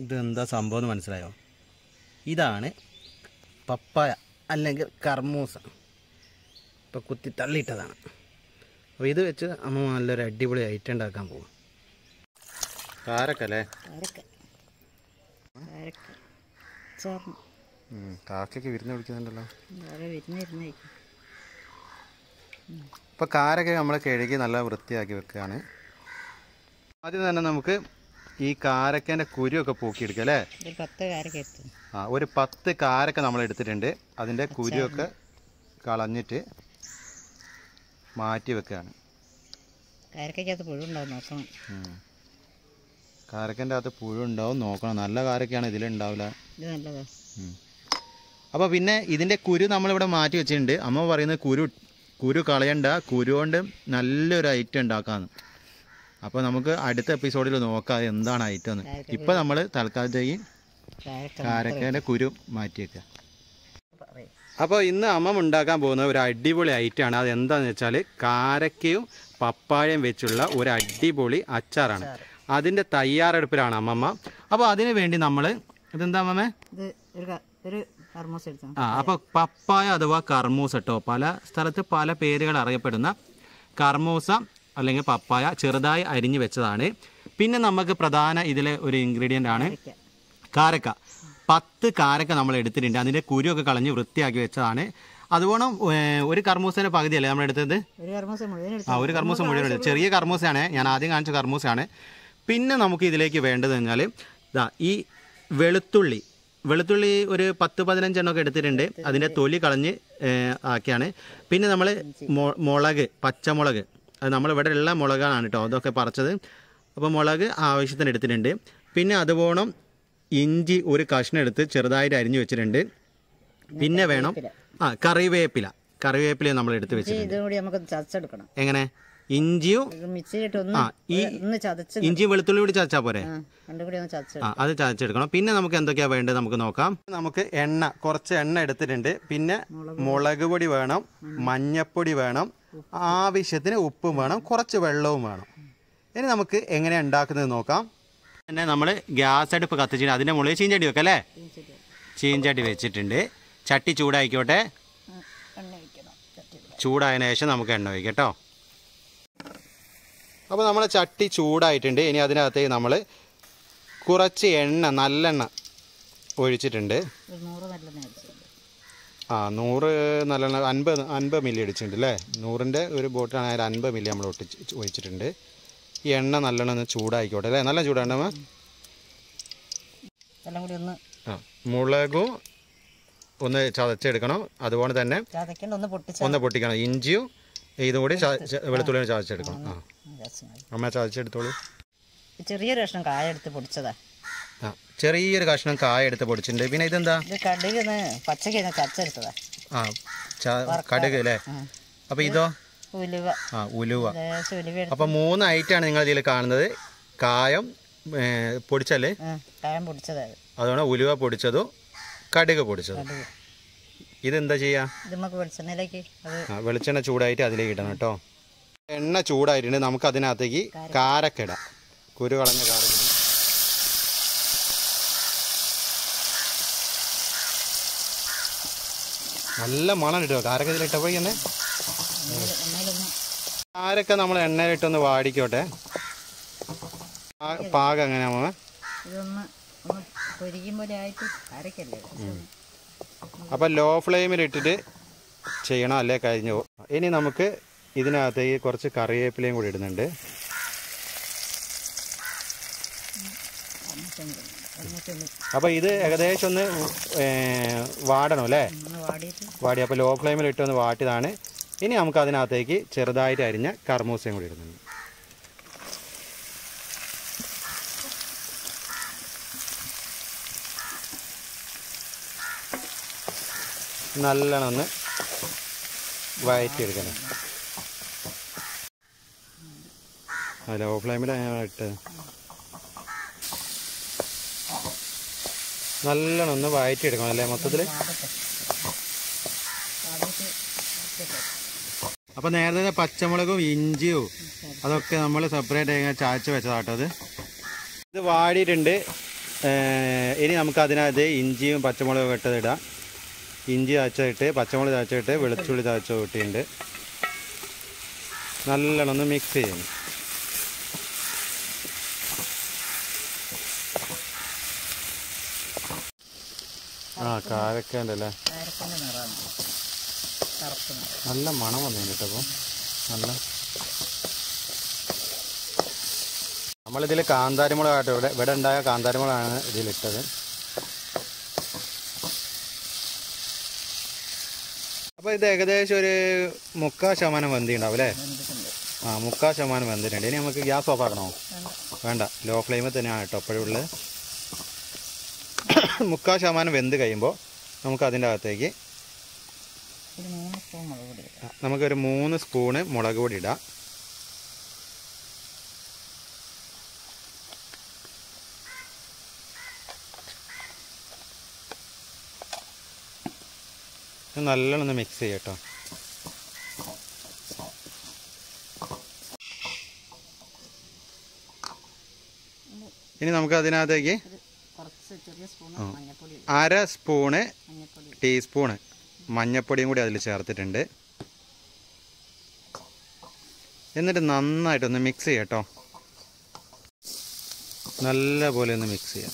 ഇത് എന്താ സംഭവം എന്ന് മനസ്സിലായോ ഇതാണ് പപ്പായ അല്ലെങ്കിൽ കർമൂസ ഇപ്പോൾ കുത്തി തള്ളിയിട്ടതാണ് അപ്പോൾ ഇത് വെച്ച് അമ്മ നല്ലൊരു അടിപൊളി ഐറ്റം ഉണ്ടാക്കാൻ പോകും കാരക്കല്ലേ കാരക്ക കാരക്ക ചോർന്ന് കാക്കയ്ക്ക് വിരുന്ന് പിടിക്കുന്നുണ്ടല്ലോ വേറെ വിരുന്നിരുന്നേ ഇപ്പോൾ കാരൊക്കെ നമ്മൾ കഴുകി നല്ല വൃത്തിയാക്കി വെക്കുകയാണ് ആദ്യം തന്നെ നമുക്ക് ഈ കാരക്കേൻ്റെ കുരുവൊക്കെ പൂക്കിയെടുക്കുക അല്ലേ ഒരു പത്ത് കാരക്ക എടുത്തു ആ ഒരു പത്ത് കാരക്ക നമ്മൾ എടുത്തിട്ടുണ്ട് അതിൻ്റെ കുരുവൊക്കെ കളഞ്ഞിട്ട് മാറ്റി വെക്കുകയാണ് കാരക്കകത്ത് പുഴുണ്ടാവും നോക്കണം ഉം. കാരക്കൻ്റെ അകത്ത് പുഴു ഉണ്ടാവും നോക്കണം നല്ല കാരക്കയാണ് ഇതിലുണ്ടാവില്ല ഇത് നല്ലതാ അപ്പോൾ പിന്നെ ഇതിൻ്റെ കുരു നമ്മളിവിടെ മാറ്റി വെച്ചിട്ടുണ്ട് അമ്മ പറയുന്നത് കുരു കുരു കളയണ്ട കുരു കൊണ്ട് നല്ലൊരു ഐറ്റം ഉണ്ടാക്കാമെന്ന് അപ്പോൾ നമുക്ക് അടുത്ത എപ്പിസോഡിൽ നോക്കാം എന്താണ് ഐറ്റം എന്ന് ഇപ്പോൾ നമ്മൾ തൽക്കാലത്തേക്ക് കാരക്ക കാരക്കേൻ്റെ കുരു മാറ്റി വെക്കുക പറയും അപ്പോൾ ഇന്ന് അമ്മ ഉണ്ടാക്കാൻ പോകുന്ന ഒരു അടിപൊളി ഐറ്റമാണ് അത് എന്താണെന്ന് വെച്ചാൽ കാരക്കയും പപ്പായയും വെച്ചുള്ള ഒരു അടിപൊളി അച്ചാറാണ് അതിൻ്റെ തയ്യാറെടുപ്പിലാണ് അമ്മമ്മ അപ്പോൾ അതിന് വേണ്ടി നമ്മൾ ഇതെന്താ അമ്മമ്മേ ഇത് ഒരു ക- ഒരു കർമ്മൂസ എടുത്തു ആ അപ്പോൾ പപ്പായ അഥവാ കർമൂസ കേട്ടോ പല സ്ഥലത്ത് പല പേരുകൾ അറിയപ്പെടുന്ന കർമൂസ അല്ലെങ്കിൽ പപ്പായ ചെറുതായി അരിഞ്ഞു വെച്ചതാണ് പിന്നെ നമുക്ക് പ്രധാന ഇതിലെ ഒരു ഇൻഗ്രീഡിയൻ്റ് ആണ് കാരക്ക പത്ത് കാരക്ക നമ്മൾ എടുത്തിട്ടുണ്ട് അതിൻ്റെ കുരുവൊക്കെ കളഞ്ഞ് വൃത്തിയാക്കി വെച്ചതാണ് അതുപോലെ ഏർ, ഒരു കർമൂസേൻ്റെ പകുതിയല്ലേ നമ്മൾ എടുത്തത് ഒരു കർമ്മൂസ മുഴുവൻ എടുത്തു ആ ഒരു കർമൂസ മുഴുവൻ എടുത്തു ചെറിയ കർമൂസയാണ് ഞാൻ ആദ്യം കാണിച്ച കർമൂസയാണ് പിന്നെ നമുക്ക് ഇതിലേക്ക് വേണ്ടത് കഴിഞ്ഞാൽ ഇതാ ഈ വെളുത്തുള്ളി വെളുത്തുള്ളി ഒരു പത്ത് പതിനഞ്ചെണ്ണമൊക്കെ എടുത്തിട്ടുണ്ട് അതിൻ്റെ തൊലി കളഞ്ഞ് ഏർ, ആക്കിയാണ് പിന്നെ നമ്മൾ മുളക് പച്ചമുളക് അത് നമ്മളിവിടെ ഉള്ള മുളകാണ് കേട്ടോ അതൊക്കെ പറിച്ചത് അപ്പോൾ മുളക് ആവശ്യത്തിന് എടുത്തിട്ടുണ്ട് പിന്നെ അതുപോലെ ഇഞ്ചി ഒരു കഷ്ണം എടുത്ത് ചെറുതായിട്ട് അരിഞ്ഞു വെച്ചിട്ടുണ്ട് പിന്നെ വേണം ആ കറിവേപ്പില കറിവേപ്പില നമ്മൾ എടുത്ത് വെച്ചിട്ടുണ്ട് ഇതും കൂടി നമുക്ക് ചതച്ചെടുക്കണം എങ്ങനെ ഇഞ്ചിയും ഇത് മിക്സിയിലിട്ട് ഒന്ന് ആ ഈ ഒന്ന് ചതച്ച് ഇഞ്ചിയും വെളുത്തുള്ളി കൂടി ചതച്ചാൽ പോരെ ആ രണ്ടും കൂടി ഒന്ന് ചതച്ചെടുക്കണം ആ അത് ചതച്ചെടുക്കണം പിന്നെ നമുക്ക് എന്തൊക്കെയാ വേണ്ടത് നമുക്ക് നോക്കാം നമുക്ക് എണ്ണ കുറച്ച് എണ്ണ എടുത്തിട്ടുണ്ട് പിന്നെ മുളക് പൊടി വേണം മഞ്ഞപ്പൊടി വേണം ആവശ്യത്തിന് ഉപ്പും വേണം കുറച്ച് വെള്ളവും വേണം ഇനി നമുക്ക് എങ്ങനെയാണ് ഉണ്ടാക്കുന്നത് നോക്കാം പിന്നെ നമ്മൾ ഗ്യാസ് അടുപ്പ് കത്തിച്ചിട്ട് അതിൻ്റെ മുകളിൽ ചീഞ്ചട്ടി വെക്കാം അല്ലേ ചീഞ്ചട്ടി വെച്ചിട്ടുണ്ട് ചട്ടി ചൂടായിക്കോട്ടെ എണ്ണ ഒഴിക്കണം ചട്ടിയിൽ. ചൂടായതിനു ശേഷം നമുക്ക് എണ്ണ ഒഴിക്കാം കേട്ടോ അപ്പോൾ നമ്മളെ ചട്ടി ചൂടായിട്ടുണ്ട് ഇനി അതിനകത്തേക്ക് നമ്മൾ കുറച്ച് എണ്ണ നല്ലെണ്ണ ഒഴിച്ചിട്ടുണ്ട് ഒരു നൂറ് നല്ല നേരിച്ചു ആ നൂറ് നല്ലെണ്ണ അൻപത് അൻപത് മില്ലി അടിച്ചിട്ടുണ്ട് അല്ലേ നൂറിൻ്റെ ഒരു ബോട്ടിലാണ് അതിൽ അൻപത് മില്ലി നമ്മൾ ഒട്ടിച്ച് ഒഴിച്ചിട്ടുണ്ട് ഈ എണ്ണ നല്ലെണ്ണ ഒന്ന് ചൂടായിക്കോട്ടെ അല്ലേ നല്ല ചൂടാണ് അമ്മ എല്ലാം കൂടി ഒന്ന് ആ മുളകും ഒന്ന് ചതച്ചെടുക്കണം അതുപോലെ തന്നെ ചതക്കേണ്ട ഒന്ന് പൊട്ടിച്ച ഒന്ന് പൊട്ടിക്കണം ഇഞ്ചിയും ഇതും കൂടി ച- ച- വെളുത്തുള്ളിയും ചതച്ചെടുക്കണം ആ അമ്മ ചതച്ചെടുത്തോളൂ ചെറിയൊരു കഷ്ണം കായ എടുത്ത് പൊടിച്ചതാ ആ ചെറിയൊരു കഷ്ണം കായ എടുത്ത് പൊടിച്ചിട്ടുണ്ട് പിന്നെ ഇതെന്താ ഇത് കടുക് ഒന്ന് പച്ചക്ക് ഒന്ന് ചതച്ചെടുത്തതാ ആ ച- കടുക് അല്ലേ ഉം. അപ്പോൾ ഇതോ ഉലുവ ആ ഉലുവ ലേശം ഉലുവ എടുത്ത് അപ്പോൾ മൂന്ന് ഐറ്റാണ് നിങ്ങൾ ഇതിൽ കാണുന്നത് കായം ഏ, പൊടിച്ചല്ലേ ഉം, കായം പൊടിച്ചതാ ഇത്. അതുകൊണ്ട് ഉലുവ പൊടിച്ചതും കടുക് പൊടിച്ചതും കടുക് ഇതെന്താ ചെയ്യുക ഇത് നമുക്ക് വെളിച്ചെണ്ണയിലേക്ക് അത് ആ വെളിച്ചെണ്ണ ചൂടായിട്ട് അതിലേക്ക് ഇടണം കേട്ടോ എണ്ണ ചൂടായിട്ടുണ്ട് നമുക്ക് അതിനകത്തേക്ക് കാരക്ക ഇടാം കുരു കളഞ്ഞ കാരക്ക നല്ല മണം ഇട്ടോ കാരക്ക ഇതിലിട്ടപ്പോഴേ തന്നെ എണ്ണയിൽ എണ്ണയിലൊന്ന് കാരക്ക നമ്മൾ എണ്ണയിലിട്ടൊന്ന് വാടിക്കോട്ടെ പാ- പാകം എങ്ങനെയാ ഇതൊന്ന് ഒന്ന് പൊരിക്കും പോലെ ആയിട്ട് അരക്കല്ലേ അപ്പോൾ ലോ ഫ്ലെയിമിൽ ഇട്ടിട്ട് ചെയ്യണം അല്ലേ കഴിഞ്ഞു പോകും ഇനി നമുക്ക് ഇതിനകത്തേക്ക് കുറച്ച് കറിവേപ്പിലയും കൂടി ഇടുന്നുണ്ട് അപ്പോൾ ഇത് ഏകദേശം ഒന്ന് ഏ, വാടണം അല്ലേ ഒന്ന് വാടിയിട്ട് വാടി അപ്പോൾ ലോ ഫ്ലെയിമിൽ ഇട്ടൊന്ന് വാട്ടിയതാണ് ഇനി നമുക്ക് അതിനകത്തേക്ക് ചെറുതായിട്ട് അരിഞ്ഞ കർമൂസയും കൂടി ഇടുന്നുണ്ട് നല്ലോണം ഒന്ന് വയറ്റിയെടുക്കണം ആ ലോ ഫ്ലെയിമിലാണ് ഞാൻ ഇട്ടത് നല്ലോണം ഒന്ന് വയറ്റിയെടുക്കണം അല്ലേ മൊത്തത്തിൽ വാടട്ടെ വാടിയിട്ട് ഇട്ടിട്ട് അപ്പോൾ നേരത്തെ പച്ചമുളകും ഇഞ്ചിയും അതൊക്കെ നമ്മൾ സെപ്പറേറ്റ് ആയി ചായച്ച് വെച്ചതാട്ടോ അത് ഇത് വാടിയിട്ടുണ്ട് ഏഹ്, ഇനി നമുക്ക് അതിനകത്ത് ഇഞ്ചിയും പച്ചമുളകും ഇട്ടത് ഇടാം ഇഞ്ചി ചതച്ചിട്ട് പച്ചമുളക് ചതച്ചിട്ട് വെളുത്തുള്ളി ചതച്ച കൂട്ടിയുണ്ട് നല്ലോണം ഒന്ന് മിക്സ് ചെയ്യണം ആ കാരക്കേൻ്റെ അല്ലേ കാരക്കൻ്റെ നിറമാണ് കറുപ്പ് നിറം നല്ല മണം വന്നു കേട്ടോ അപ്പോൾ നല്ല നമ്മളിതിൽ കാന്താരിമുളകാട്ടോ ഇവിടെ ഇവിടെ ഉണ്ടായ കാന്താരിമുളകാണ് ഇതിലിട്ടത് അപ്പോൾ ഇത് ഏകദേശം ഒരു മുക്കാൽ ശതമാനം വെന്തി ഉണ്ടാവും അല്ലേ വെന്തിട്ടുണ്ട് ആ മുക്കാൽ ശതമാനം വെന്തിട്ടുണ്ട് ഇനി നമുക്ക് ഗ്യാസ് ഓഫ് ആക്കണോ വേണ്ട വേണ്ട ലോ ഫ്ലെയിമിൽ തന്നെയാണ് കേട്ടോ എപ്പോഴും ഉള്ളത് മുക്കാൽ ശതമാനം വെന്ത് കഴിയുമ്പോൾ നമുക്ക് അതിൻ്റെ അകത്തേക്ക് ഒരു മൂന്ന് സ്പൂൺ മുളക് പൊടി ഇടാം ആ, നമുക്കൊരു മൂന്ന് സ്പൂണ് മുളക് പൊടി ഇടാം ഇത് നല്ലോണം ഒന്ന് മിക്സ് ചെയ്യട്ടോ ഇനി നമുക്ക് അതിനകത്തേക്ക് ഒരു കുറച്ച് ചെറിയ സ്പൂൺ മഞ്ഞൾപ്പൊടി ഇടും അര സ്പൂണ് മഞ്ഞൾപ്പൊടി ഇടും. ടീസ്പൂണ് മഞ്ഞപ്പൊടിയും കൂടി അതിൽ ചേർത്തിട്ടുണ്ട് എന്നിട്ട് നന്നായിട്ടൊന്ന് മിക്സ് ചെയ്യട്ടോ നല്ല പോലെ ഒന്ന് മിക്സ് ചെയ്യാം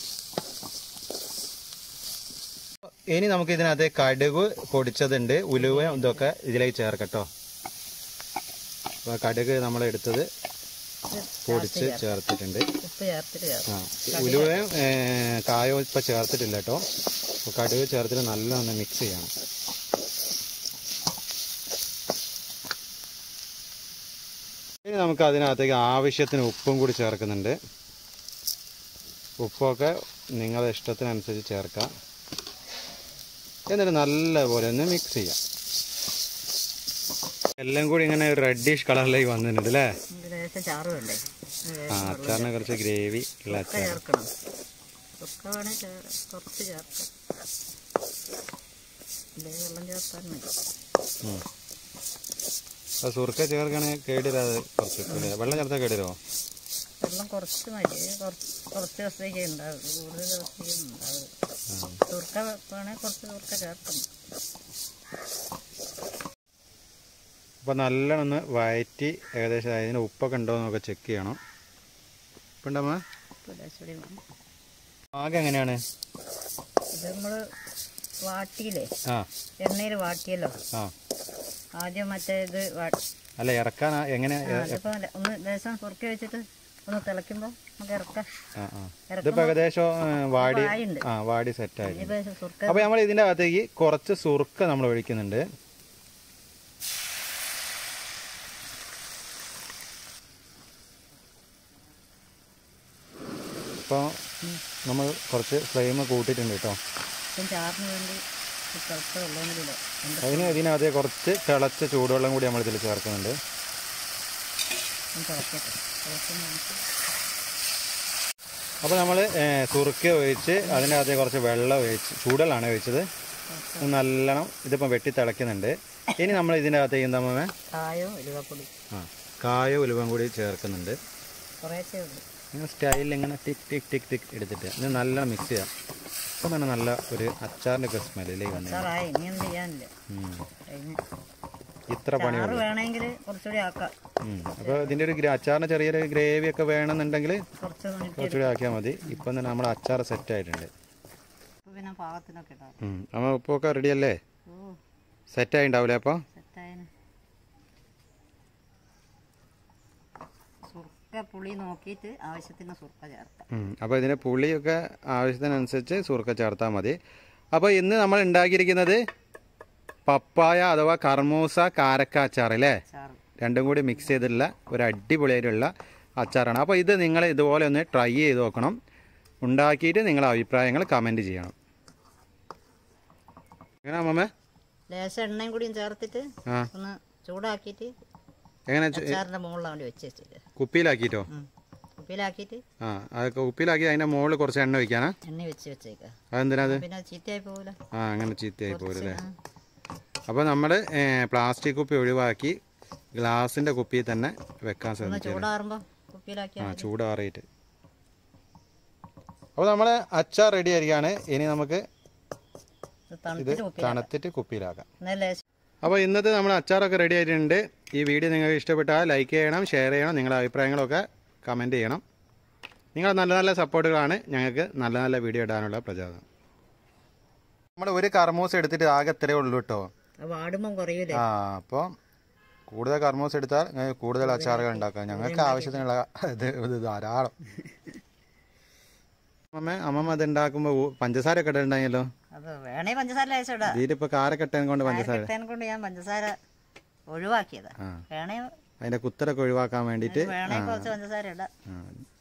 ഇനി നമുക്ക് ഇതിനകത്ത് കടുക് പൊടിച്ചതുണ്ട് ഉലുവ ഇതൊക്കെ ഇതിലേക്ക് ചേർക്കട്ടോ അപ്പോൾ കടുക് നമ്മൾ എടുത്തത് ഇത് പൊടിച്ച് ചേർത്തിട്ടുണ്ട് ഉപ്പ് ചേർത്തിട്ട് ചേർക്കാം ആ ഉലുവയും ഏ, കായവും ഇപ്പം ചേർത്തിട്ടില്ല കേട്ടോ അപ്പോൾ കടുക് ചേർത്തിട്ട് നല്ലോണം മിക്സ് ചെയ്യണം ഇനി നമുക്ക് അതിനകത്തേക്ക് ആവശ്യത്തിന് ഉപ്പും കൂടി ചേർക്കുന്നുണ്ട് ഉപ്പൊക്കെ നിങ്ങളുടെ ഇഷ്ടത്തിനനുസരിച്ച് ചേർക്കാം എന്നിട്ട് നല്ലപോലെ ഒന്ന് മിക്സ് ചെയ്യാം എല്ലാം കൂടി ഇങ്ങനെ റെഡിഷ് കളറിലേക്ക് വന്നിട്ടുണ്ട് അല്ലേ ഇത് ലേശം ചാറ് വേണ്ടേ ഇത് ആ ലേശം അച്ചാറിനെ കുറച്ച് ഗ്രേവി ഉള്ള ഒക്കെ അച്ചാർ ചേർക്കണം ഒക്കെ വേണേൽ ചേർ- കുറച്ച് ചേർക്കാം ഇല്ലേ വെള്ളം ചേർത്താൽ മതി ഉം. അപ്പോൾ സുർക്ക ചേർക്കണമെങ്കിൽ കേടിരാതെ കുറച്ച് ഇല്ലേ? വെള്ളം ചേർത്താൽ കേടിരുമോ വെള്ളം കുറച്ച് മതി കുറച്ച് കുറച്ച് ദിവസത്തേക്ക് ഉണ്ടാവും കൂടുതൽ ദിവസത്തേക്ക് ഉണ്ടാവും സുർക്ക വേണേൽ കുറച്ച് സുർക്ക ചേർക്കണം അപ്പോൾ നല്ലോണം ഒന്ന് വയറ്റി ഏകദേശം അതിന് ഉപ്പൊക്കെ ഉണ്ടോ എന്നൊക്കെ ചെക്ക് ചെയ്യണം ഉപ്പുണ്ടമ്മ ഉപ്പ് ലേശം വേണം ആകെ എങ്ങനെയാണ് ഇത് നമ്മൾ വാട്ടിയില്ലേ ആ എണ്ണയിൽ വാട്ടിയല്ലോ ആ ആദ്യം മറ്റേ ഇത് വാ- അല്ല ഇറക്കാൻ എങ്ങനെ ആ, അതിപ്പോ ല- ഒന്ന് ലേശം കുറുക്കി വെച്ചിട്ട് ഒന്ന് തിളയ്ക്കുമ്പോൾ നമുക്ക് ഇറക്കാം ആ ആ ഇതിപ്പോൾ ഇറക്കുമ്പോൾ ഏകദേശം ഏ, വാടി വായുണ്ട് ആ വാടി സെറ്റായി ഇനിയിപ്പോൾ സുർക്ക അപ്പോൾ നമ്മൾ ഇതിൻ്റെ അകത്തേക്ക് കുറച്ച് സുർക്ക നമ്മൾ ഒഴിക്കുന്നുണ്ട് ഇപ്പോൾ നമ്മൾ കുറച്ച് ഫ്ലെയിം കൂട്ടിയിട്ടുണ്ട് കേട്ടോ ഇപ്പം ചാറിന് വേണ്ടി ഈ തിളച്ച വെള്ളം കൂടി ഇടാം രണ്ട് അതിന് ഇതിനകത്ത് കുറച്ച് തിളച്ച ചൂടുവെള്ളം കൂടി നമ്മൾ ഇതിൽ ചേർക്കുന്നുണ്ട് സ്പൂൺ തിളക്കട്ടെ തിളക്കുമ്പോൾ നമുക്ക് അപ്പോൾ നമ്മൾ സുറുക്ക ഒഴിച്ച് അതിൻ്റെ അകത്ത് കുറച്ച് വെള്ളം ഒഴിച്ച് ചൂടുവെള്ളമാണ് ഒഴിച്ചത് ഇത് നല്ലോണം ഇതിപ്പോൾ വെട്ടി തിളയ്ക്കുന്നുണ്ട് ഇനി നമ്മൾ ഇതിൻ്റെ അകത്ത് എന്താ മാമേ കായവും ഉലുവപ്പൊടി ആ കായോ ഉലുവം കൂടി ചേർക്കുന്നുണ്ട് കുറേശ്ശേ ഉള്ളൂ ഇങ്ങനെ സ്റ്റൈലിൽ ഇങ്ങനെ ടിക് ടിക് ടിക് ടിക് എടുത്തിട്ട് ഇത് നല്ലോണം മിക്സ് ചെയ്യാം ഇപ്പം തന്നെ നല്ല ഒരു അച്ചാറിൻ്റെ ഒക്കെ സ്മെല്ലിലേക്ക് വന്നു സാറായി ഇനി ഒന്നും ചെയ്യാനില്ല ഉം. കഴിഞ്ഞ് ഇത്ര പണി ചാറ് വേണമെങ്കിൽ കുറച്ചുകൂടി ആക്കാം അപ്പോൾ ഇതിൻ്റെ ഒരു ഗ്ര- അച്ചാറിന് ചെറിയൊരു ഗ്രേവി ഒക്കെ വേണമെന്നുണ്ടെങ്കിൽ കുറച്ച് മിനിറ്റ് കുറച്ചുകൂടി ആക്കിയാൽ മതി ഇപ്പം തന്നെ നമ്മുടെ അച്ചാർ സെറ്റ് ആയിട്ടുണ്ട് ഉപ്പ് പിന്നെ പാകത്തിനൊക്കെ ഇടാം ഉം. അപ്പോൾ ഉപ്പൊക്കെ റെഡി അല്ലേ ഓ സെറ്റ് ആയിണ്ടാവില്ലേ അപ്പോൾ സെറ്റായന് സുർക്ക പുളി നോക്കിയിട്ട് ആവശ്യത്തിന് സുർക്ക ചേർക്കാം അപ്പോൾ ഇതിന് പുളിയൊക്കെ ആവശ്യത്തിനനുസരിച്ച് സുറുക്ക ചേർത്താൽ മതി അപ്പോൾ ഇന്ന് നമ്മൾ ഉണ്ടാക്കിയിരിക്കുന്നത് പപ്പായ അഥവാ കർമൂസ കാരക്ക അച്ചാർ അല്ലേ ചാറ് രണ്ടും കൂടി മിക്സ് ചെയ്തിട്ടുള്ള ഒരു അടിപൊളിയായിട്ടുള്ള അച്ചാറാണ് അപ്പോൾ ഇത് നിങ്ങൾ ഇതുപോലെ ഒന്ന് ട്രൈ ചെയ്ത് നോക്കണം ഉണ്ടാക്കിയിട്ട് നിങ്ങളുടെ അഭിപ്രായങ്ങൾ കമൻറ്റ് ചെയ്യണം എങ്ങനെ അമ്മമ്മേ ലേശം എണ്ണയും കൂടിയും ചേർത്തിട്ട് ആ ഒന്ന് ചൂടാക്കിയിട്ട് എങ്ങനെ ചു- അച്ചാറിൻ്റെ മുകളിലാണ് വേണ്ടി വെച്ച് വെച്ചിട്ട് കുപ്പിയിലാക്കിയിട്ടോ ഉം. കുപ്പിയിലാക്കിയിട്ട് ആ അത് കുപ്പിയിലാക്കി അതിൻ്റെ മുകളിൽ കുറച്ച് എണ്ണ ഒഴിക്കാനാ എണ്ണ വെച്ച് വെച്ചേക്കാം അതെന്തിനാ അത് പിന്നെ അത് ചീത്തയായി പോകില്ല ആ അങ്ങനെ ചീത്തയായി പോരല്ലേ അപ്പോൾ നമ്മൾ പ്ലാസ്റ്റിക് കുപ്പി ഒഴിവാക്കി ഗ്ലാസിൻ്റെ കുപ്പിയിൽ തന്നെ വെക്കാൻ ഒന്ന് ശ്രമിക്കുക ചൂടാറുമ്പോൾ കുപ്പിയിലാക്കിയാൽ ആ മതി ചൂടാറിയിട്ട് അപ്പോൾ നമ്മൾ അച്ചാർ റെഡി ആയിരിക്കുകയാണ് ഇനി നമുക്ക് ഇത് ഇത് തണുത്തിട്ട് കുപ്പി തണുത്തിട്ട് കുപ്പിയിലാക്കാം എന്നാൽ ലേശം അപ്പോൾ ഇന്നത്തെ നമ്മുടെ അച്ചാറൊക്കെ റെഡി ആയിട്ടുണ്ട് ഈ വീഡിയോ നിങ്ങൾക്ക് ഇഷ്ടപ്പെട്ടാൽ ലൈക്ക് ചെയ്യണം ഷെയർ ചെയ്യണം നിങ്ങളുടെ അഭിപ്രായങ്ങളൊക്കെ കമൻറ്റ് ചെയ്യണം നിങ്ങളുടെ നല്ല നല്ല സപ്പോർട്ടുകളാണ് ഞങ്ങൾക്ക് നല്ല നല്ല വീഡിയോ ഇടാനുള്ള പ്രചോദനം നമ്മൾ ഒരു കർമൂസ് എടുത്തിട്ട് ആകെ ഇത്രയേ ഉള്ളൂ കേട്ടോ വാടുമ്പം കുറയൂലേ ആ അപ്പോൾ കൂടുതൽ കർമൂസ് എടുത്താൽ നിങ്ങൾക്ക് കൂടുതൽ അച്ചാറുകൾ ഉണ്ടാക്കാം ഞങ്ങൾക്ക് ആവശ്യത്തിനുള്ള ഇത് ഇത് ധാരാളം അമ്മ അമ്മമ്മ അത് ഉണ്ടാക്കുമ്പോൾ പഞ്ചസാര ഒക്കെ ഇടുന്നുണ്ടായല്ലോ അത് വേണേ പഞ്ചസാര ലേശം ഇടാം ഇതിലിപ്പോൾ കാരക്കട്ടയും കൊണ്ട് പഞ്ചസാര കിട്ടാൻ കൊണ്ട് ഞാൻ പഞ്ചസാര ഒഴിവാക്കിയതാ ആ വേണേ അതിൻ്റെ കുത്തരൊക്കെ ഒഴിവാക്കാൻ വേണ്ടിയിട്ട് വേണേ കുറച്ച് പഞ്ചസാര ഇടാം ആ,